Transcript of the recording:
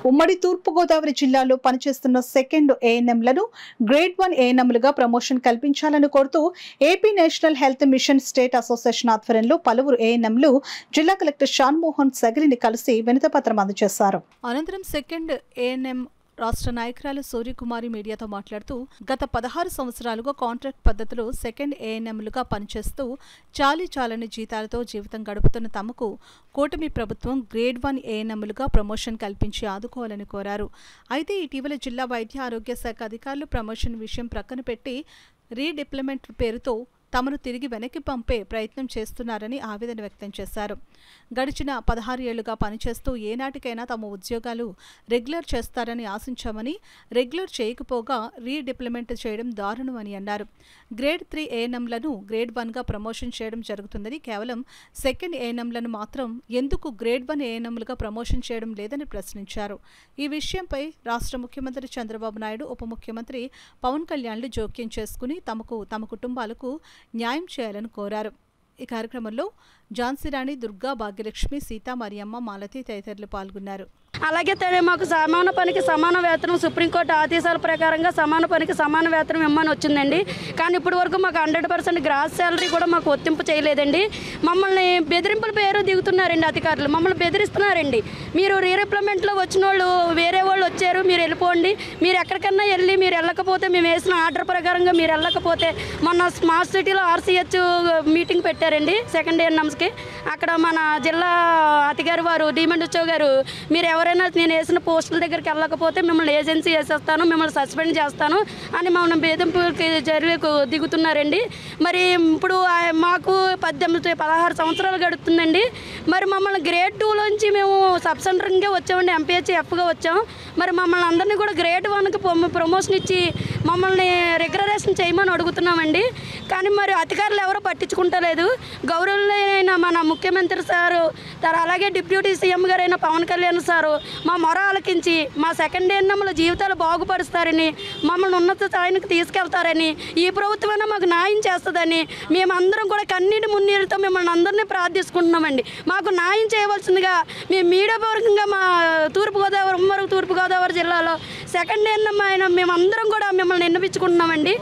ఉమ్మడి తూర్పుగోదావరి జిల్లాలో పనిచేస్తున్న సెకండ్ ఏఎన్ఎంలను గ్రేడ్ వన్ ఏఎన్ఎంలుగా ప్రమోషన్ కల్పించాలని కోరుతూ AP National Health Mission State Association ఆధ్వర్యంలో పలువురు ఏఎన్ఎంలు జిల్లా కలెక్టర్ షాన్మోహన్ సగిలిని కలిసి వినతిపత్రం అందజేశారు అనంతరం సెకండ్ ఏఎన్ఎం రాష్ట్ర నాయకురాలు సూర్యకుమారి మీడియాతో మాట్లాడుతూ గత పదహారు సంవత్సరాలుగా కాంట్రాక్ట్ పద్ధతిలో సెకండ్ ఏఎన్ఎంలుగా పనిచేస్తూ చాలీ చాలని జీతాలతో జీవితం గడుపుతున్న తమకు కూటమి ప్రభుత్వం గ్రేడ్ వన్ ఏఎన్ఎంలుగా ప్రమోషన్ కల్పించి ఆదుకోవాలని కోరారు అయితే ఇటీవల జిల్లా వైద్య ఆరోగ్య శాఖ అధికారులు ప్రమోషన్ విషయం ప్రక్కన పెట్టి రీడిప్లమెంట్ పేరుతో తమను తిరిగి వెనక్కి పంపే ప్రయత్నం చేస్తున్నారని ఆవేదన వ్యక్తం చేశారు గడిచిన పదహారు ఏళ్లుగా పనిచేస్తూ ఏనాటికైనా తమ ఉద్యోగాలు రెగ్యులర్ చేస్తారని ఆశించామని రెగ్యులర్ చేయకపోగా రీడిప్లిమెంట్ చేయడం దారుణమని అన్నారు గ్రేడ్ త్రీ ఏఎన్ఎంలను గ్రేడ్ వన్గా ప్రమోషన్ చేయడం జరుగుతుందని కేవలం సెకండ్ ఏఎన్ఎంలను మాత్రం ఎందుకు గ్రేడ్ వన్ ఏఎన్ఎంలుగా ప్రమోషన్ చేయడం లేదని ప్రశ్నించారు ఈ విషయంపై రాష్ట్ర ముఖ్యమంత్రి చంద్రబాబు నాయుడు ఉప ముఖ్యమంత్రి పవన్ కళ్యాణ్లు జోక్యం చేసుకుని తమకు తమ కుటుంబాలకు న్యాయం చేయాలని కోరారు ఈ కార్యక్రమంలో ఝాన్సీరాణి దుర్గా భాగ్యలక్ష్మి సీతా మరియమ్మ మాలతి తదితరులు పాల్గొన్నారు అలాగే తనే మాకు సమాన పనికి సమాన వేతనం సుప్రీంకోర్టు ఆదేశాల ప్రకారంగా సమాన పనికి సమాన వేతనం ఇమ్మని వచ్చిందండి కానీ ఇప్పటి వరకు మాకు హండ్రెడ్ పర్సెంట్ గ్రాస్ శాలరీ కూడా మాకు వర్తింపు చేయలేదండి మమ్మల్ని బెదిరింపుల పేరు దిగుతున్నారండి అధికారులు మమ్మల్ని బెదిరిస్తున్నారండి మీరు రీరిప్లమెంట్లో వచ్చిన వాళ్ళు వేరే వాళ్ళు వచ్చారు మీరు వెళ్ళిపోండి మీరు ఎక్కడికన్నా వెళ్ళి మీరు వెళ్ళకపోతే మేము వేసిన ఆర్డర్ ప్రకారంగా మీరు వెళ్ళకపోతే మొన్న స్మార్ట్ సిటీలో ఆర్సీహెచ్ మీటింగ్ పెట్టారండి సెకండ్ ఇయర్ నమ్స్కి అక్కడ మన జిల్లా అధికారి వారు డిమండ్ ఉత్సవ్ గారు మీరు ఎవరైనా నేను వేసిన పోస్టుల దగ్గరికి వెళ్ళకపోతే మిమ్మల్ని ఏజెన్సీ వేసేస్తాను మిమ్మల్ని సస్పెండ్ చేస్తాను అని మమ్మల్ని బెదింపుకి చర్యకు దిగుతున్నారండి మరి ఇప్పుడు ఆ- మాకు పద్దెనిమిది పదహారు సంవత్సరాలు గడుపుతుందండి మరి మమ్మల్ని గ్రేడ్ టూలోంచి మేము సబ్ సెంటరింగ్గా వచ్చామండి ఎంపీహెచ్ ఎఫ్గా వచ్చాం మరి మమ్మల్ని అందరినీ కూడా గ్రేడ్ వన్కి ప్రమోషన్ ఇచ్చి మమ్మల్ని రిగ్రరేషన్ చేయమని అడుగుతున్నామండి కానీ మరి అధికారులు ఎవరో పట్టించుకుంటలేదు గౌరవులైన మన ముఖ్యమంత్రి సారు తర్వాత అలాగే డిప్యూటీ సీఎం గారైన పవన్ కళ్యాణ్ సారు మా మొర ఆలకించి మా సెకండ్ ఎన్నమ్మల జీవితాలు బాగుపరుస్తారని మమ్మల్ని ఉన్నత స్థాయికి తీసుకెళ్తారని ఈ ప్రభుత్వమైనా మాకు న్యాయం చేస్తుందని మేమందరం కూడా కన్నీటి మున్నీరుతో మిమ్మల్ని అందరినీ ప్రార్థిస్తున్నామండి మాకు న్యాయం చేయవలసిందిగా మేము మీడియా పూర్వకంగా మా తూర్పుగోదావరి ఉమ్మడి తూర్పుగోదావరి జిల్లాలో సెకండ్ ఎన్నమ్మ ఆయన మేమందరం కూడా మిమ్మల్ని విన్నపించుకుంటున్నామండి